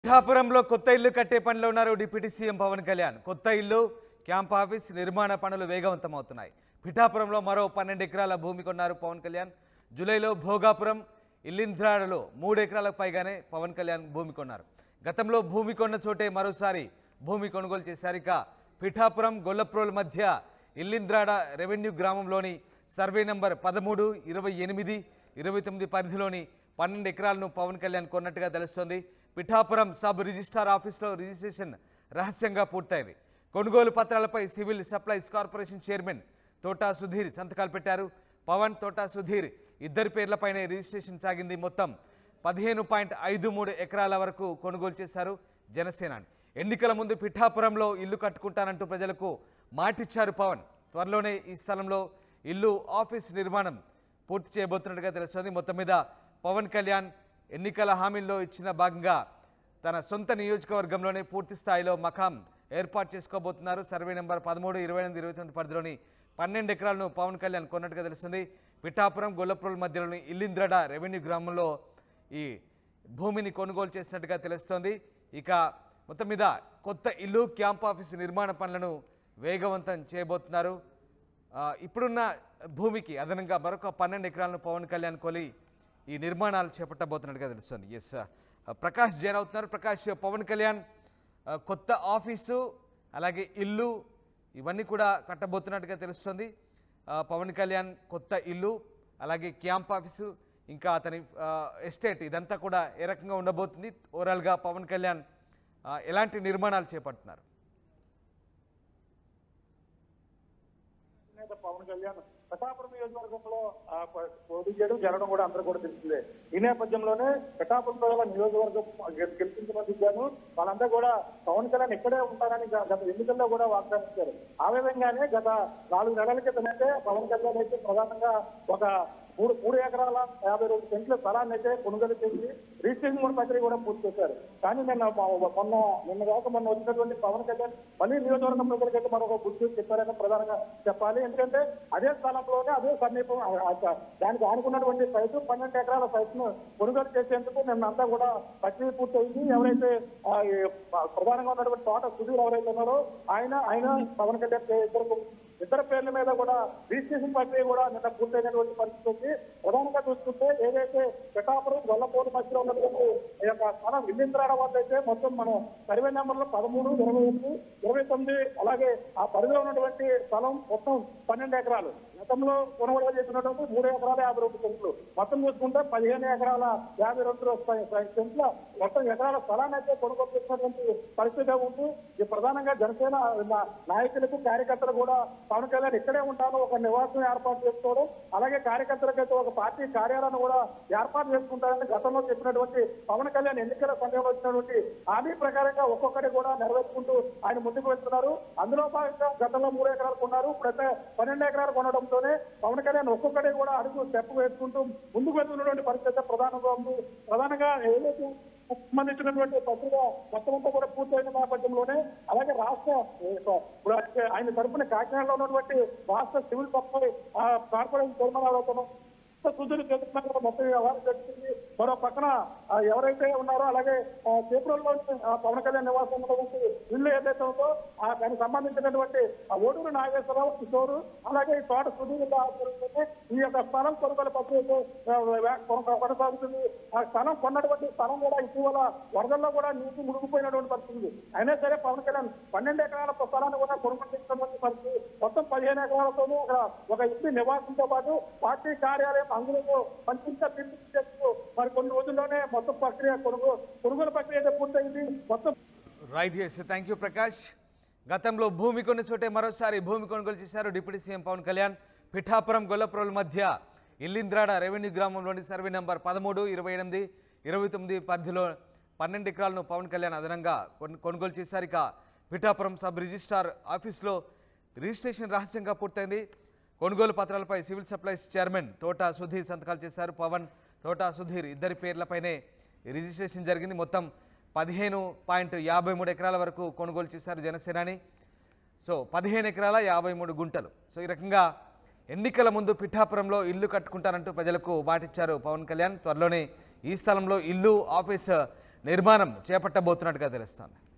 పిఠాపురంలో కొత్త ఇల్లు కట్టే పనిలో ఉన్నారు డిప్యూటీ సీఎం పవన్ కళ్యాణ్ కొత్త ఇల్లు క్యాంప్ ఆఫీస్ నిర్మాణ పనులు వేగవంతమవుతున్నాయి పిఠాపురంలో మరో పన్నెండు ఎకరాల భూమి కొన్నారు పవన్ కళ్యాణ్ జూలైలో భోగాపురం ఇల్లింద్రాడలో మూడు ఎకరాలకు పైగానే పవన్ కళ్యాణ్ భూమి కొన్నారు గతంలో భూమి కొన్న చోటే మరోసారి భూమి కొనుగోలు చేశారు ఇక పిఠాపురం గొల్లప్రోల్ మధ్య ఇల్లింద్రాడ రెవెన్యూ గ్రామంలోని సర్వే నంబర్ పదమూడు ఇరవై ఎనిమిది ఇరవై తొమ్మిది పరిధిలోని పన్నెండు ఎకరాలను పవన్ కళ్యాణ్ కొన్నట్టుగా తెలుస్తోంది పిఠాపురం సబ్ రిజిస్ట్రార్ ఆఫీస్లో రిజిస్ట్రేషన్ రహస్యంగా పూర్తయింది కొనుగోలు పత్రాలపై civil supplies corporation chairman Thota Sudheer సంతకాలు పెట్టారు పవన్ తోటా సుధీర్ ఇద్దరి పేర్లపైనే రిజిస్ట్రేషన్ సాగింది మొత్తం పదిహేను పాయింట్ ఐదు మూడు ఎకరాల వరకు కొనుగోలు చేశారు జనసేనాని ఎన్నికల ముందు పిఠాపురంలో ఇల్లు కట్టుకుంటానంటూ ప్రజలకు మాటిచ్చారు పవన్ త్వరలోనే ఈ స్థలంలో ఇల్లు ఆఫీస్ నిర్మాణం పూర్తి చేయబోతున్నట్టుగా తెలుస్తోంది మొత్తం మీద పవన్ కళ్యాణ్ ఎన్నికల హామీల్లో ఇచ్చిన భాగంగా తన సొంత నియోజకవర్గంలోనే పూర్తి స్థాయిలో మకాం ఏర్పాటు చేసుకోబోతున్నారు సర్వే నెంబర్ పదమూడు ఇరవై ఎనిమిది ఇరవై తొమ్మిది పరిధిలోని పన్నెండు ఎకరాలను పవన్ కళ్యాణ్ కొన్నట్టుగా తెలుస్తుంది పిఠాపురం గొల్లపురం మధ్యలోని ఇల్లింద్రడ రెవెన్యూ గ్రామంలో ఈ భూమిని కొనుగోలు చేసినట్టుగా తెలుస్తోంది ఇక మొత్తం మీద కొత్త ఇల్లు క్యాంప్ ఆఫీస్ నిర్మాణ పనులను వేగవంతం చేయబోతున్నారు ఆ, ఇప్పుడున్న భూమికి అదనంగా మరొక పన్నెండు ఎకరాలను పవన్ కళ్యాణ్ కొలి ఈ నిర్మాణాలు చేపట్టబోతున్నట్టుగా తెలుస్తుంది ఎస్ ప్రకాష్ జైన్ అవుతున్నారు ప్రకాష్ పవన్ కళ్యాణ్ ఆ, కొత్త ఆఫీసు అలాగే ఇల్లు ఇవన్నీ కూడా కట్టబోతున్నట్టుగా తెలుస్తుంది ఆ, పవన్ కళ్యాణ్ కొత్త ఇల్లు అలాగే క్యాంప్ ఆఫీసు ఇంకా అతని ఆ, ఎస్టేట్ ఇదంతా కూడా ఏ రకంగా ఉండబోతుంది ఓవరాల్గా పవన్ కళ్యాణ్ ఆ, ఎలాంటి నిర్మాణాలు చేపడుతున్నారు నేత పవన్ కళ్యాణ్ పిఠాపురం నియోజకవర్గంలో ఆ, ప- పోటీ చేయడం జరగడం కూడా అందరూ కూడా తెలిసిందే ఈ నేపథ్యంలోనే పిఠాపురం ప్రజల నియోజకవర్గం గె- గెలిపించబడ్డాను వాళ్ళంతా కూడా పవన్ కళ్యాణ్ ఇక్కడే ఉంటారని గ- గత ఎన్నికల్లో కూడా వాగ్దానం ఇచ్చారు ఆ విధంగానే గత నాలుగు నెలల క్రితమైతే పవన్ కళ్యాణ్ అయితే ప్రధానంగా ఒక మూడు మూడు ఎకరాల యాభై రెండు సెంట్ల స్థలాన్ని అయితే కొనుగోలు చేసి రిజిస్ట్రేషన్ కూడా ప్రక్రియ కూడా పూర్తి చేశారు కానీ నిన్న మ- మొన్న నిన్న కాక మొన్న వచ్చినటువంటి పవన్ కళ్యాణ్ మళ్ళీ నియోజకవర్గం ప్రజలకైతే మరొక గుర్తు చెప్పారని ప్రధానంగా చెప్పాలి ఎందుకంటే అదే స్థలంలోనే అదే సమీపం ఆ- ఆ- దానికి ఆనుకున్నటువంటి సైటు పన్నెండు ఎకరాల సైట్ ను కొనుగోలు చేసేందుకు నిన్న అంతా కూడా ప్రక్రియ పూర్తయింది ఎవరైతే ఆ, ఈ ప్రధానంగా ఉన్నటువంటి తోట సుధీర్ ఎవరైతే ఉన్నారో ఆయన ఆయన పవన్ కళ్యాణ్ ఇద్దరు ఇద్దరు పేర్ల మీద కూడా రిజిస్ట్రేషన్ ప్రక్రియ కూడా నిన్న పూర్తయినటువంటి పరిస్థితి ఉంది ప్రధానంగా చూసుకుంటే ఏదైతే పిఠాపురం గొల్లపోటు మధ్యలో ఉన్నటువంటి ఈ యొక్క స్థలం విల్లింద్రాడ వద్ద అయితే మొత్తం మనం సర్వే నెంబర్లో పదమూడు ఇరవై ఎనిమిది ఇరవై తొమ్మిది అలాగే ఆ పరిధిలో ఉన్నటువంటి స్థలం మొత్తం పన్నెండు ఎకరాలు గతంలో కొనుగోలు చేసినటువంటి మూడు ఎకరాల యాభై రెండు సెంట్లు మొత్తం చూసుకుంటే పదిహేను ఎకరాల యాభై రెండు సెంట్ల మొత్తం ఎకరాల స్థలాన్ని అయితే కొనుగోలు చేసినటువంటి పరిస్థితి ఉంది ఇది ప్రధానంగా జనసేన నా- నాయకులకు కార్యకర్తలు కూడా పవన్ కళ్యాణ్ ఇక్కడే ఉంటాను ఒక నివాసం ఏర్పాటు చేసుకోవడం అలాగే కార్యకర్తలకైతే ఒక పార్టీ కార్యాలయాన్ని కూడా ఏర్పాటు చేసుకుంటారని గతంలో చెప్పినటువంటి పవన్ కళ్యాణ్ ఎన్నికల సమయంలో వచ్చినటువంటి హామీ ప్రకారంగా ఒక్కొక్కటి కూడా నెరవేర్చుకుంటూ ఆయన ముందుకు వెళ్తున్నారు అందులో భాగంగా గతంలో మూడు ఎకరాలు కొన్నారు ఇప్పుడైతే పన్నెండు ఎకరాలు కొనడంతోనే పవన్ కళ్యాణ్ ఒక్కొక్కటి కూడా అడుగు స్టెప్ వేసుకుంటూ ముందుకు వెళ్తున్నటువంటి పరిస్థితి ప్రధానంగా ఉంది ప్రధానంగా ఏదైతే సంబంధించినటువంటి పత్రిక మొత్తం అంతా కూడా పూర్తయిన నేపథ్యంలోనే అలాగే రాష్ట్ర ఇప్పుడు ఆయన తరపున కాకినాడలో ఉన్నటువంటి రాష్ట్ర సివిల్ సప్లై ఆ, కార్పొరేషన్ చైర్మన్ అవుతున్నాం సుధీర్ చేస్తున్నారు మొత్తం వ్యవహారం జరిగింది మరో పక్కన ఆ, ఎవరైతే ఉన్నారో అలాగే ఆ, చేపురంలో ఆ, పవన్ కళ్యాణ్ నివాసం ఉన్నటువంటి ఇల్లు ఏదైతే ఉందో ఆ దానికి సంబంధించినటువంటి ఆ ఓటూరు నాగేశ్వరరావు కిషోరు అలాగే ఈ తోట సుధీర్ ఇలా ఆధ్వర్యంలోనే ఈ యొక్క స్థలం కొనుగోలు ప్రక్రియ ఆ, వే- కొన- కొనసాగుతుంది ఆ స్థలం కొన్నటువంటి స్థలం కూడా ఇటీవల వరదల్లో కూడా నీటి మునిగిపోయినటువంటి పరిస్థితి ఉంది. అయినా సరే పవన్ కళ్యాణ్ పన్నెండు ఎకరాల స్థలాన్ని కూడా కొనుగోలు చేసినటువంటి పరిస్థితి మొత్తం పదిహేను ఎకరాలతోనూ ఒక ఒక ఇంటి నివాసంతో పాటు పార్టీ కార్యాలయం అందులో పంచించ చేస్తూ మరి కొన్ని రోజుల్లోనే మొత్తం ప్రక్రియ కొనుగోలు కొనుగోలు ప్రక్రియ అయితే పూర్తయింది మొత్తం right yes thank you Prakash గతంలో భూమి కొన్న చోటే మరోసారి భూమి కొనుగోలు చేశారు డిప్యూటీ సీఎం పవన్ కళ్యాణ్ పిఠాపురం గొల్లపురం మధ్య ఇల్లింద్రాడ రెవెన్యూ గ్రామంలోని సర్వే నంబర్ పదమూడు ఇరవై ఎనిమిది ఇరవై తొమ్మిది పరిధిలో పన్నెండు ఎకరాలను పవన్ కళ్యాణ్ అదనంగా కొను- కొనుగోలు చేశారు ఇక పిఠాపురం సబ్ రిజిస్ట్రార్ ఆఫీస్లో రిజిస్ట్రేషన్ రహస్యంగా పూర్తయింది కొనుగోలు పత్రాలపై సివిల్ సప్లైస్ చైర్మన్ తోట సుధీర్ సంతకాలు చేశారు పవన్ తోట సుధీర్ ఇద్దరి పేర్లపైనే ఈ రిజిస్ట్రేషన్ జరిగింది మొత్తం పదిహేను పాయింట్ యాభై మూడు ఎకరాల వరకు కొనుగోలు చేశారు జనసేనాని సో పదిహేను ఎకరాల యాభై మూడు గుంటలు సో ఈ రకంగా ఎన్నికల ముందు పిఠాపురంలో ఇల్లు కట్టుకుంటానంటూ ప్రజలకు మాటిచ్చారు పవన్ కళ్యాణ్ త్వరలోనే ఈ స్థలంలో ఇల్లు ఆఫీస్ నిర్మాణం చేపట్టబోతున్నట్టుగా తెలుస్తోంది